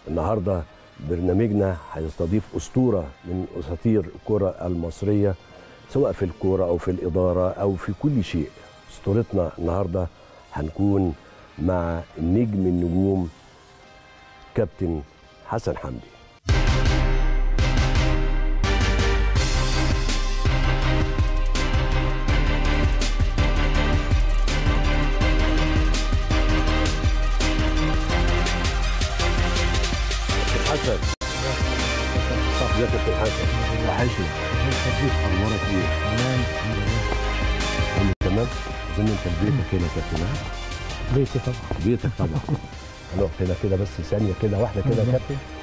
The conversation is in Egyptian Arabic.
النهارده برنامجنا هيستضيف اسطوره من اساطير الكره المصريه سواء في الكوره او في الاداره او في كل شيء اسطورتنا النهارده هنكون مع نجم النجوم كابتن حسن حمدي حسن ازيك يا كابتن حسن وحشني اخبارك ايه؟ تمام تمام اظن انت في بيتك هنا يا كابتن ها؟ بيتي طبعا بيتك طبعا هنقف هنا كده بس ثانيه كده واحده كده يا كابتن